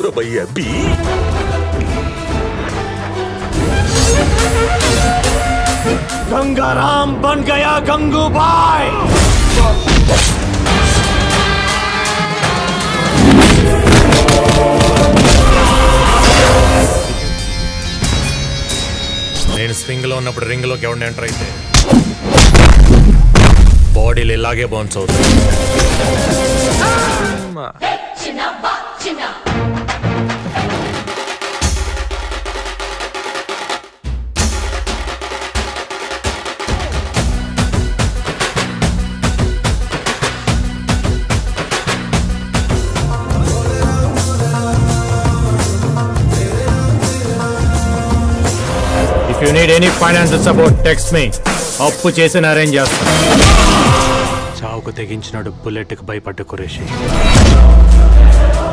ఎవరు భయ్యా బి गंगाराम बन गया गंगूबाई నేను స్వింగ్ లో ఉన్నప్పుడు రింగ్ లోకి ఎవరిని ఎంటర్ అయితే బాడీలు ఇలాగే బౌన్స్ అవుతాయి if you need any financial support text me అప్పు చేసి అరేంజ్ చేస్తాను చావుకు తెగించినాడు బుల్లెట్కి భయపడ్డ కురేషి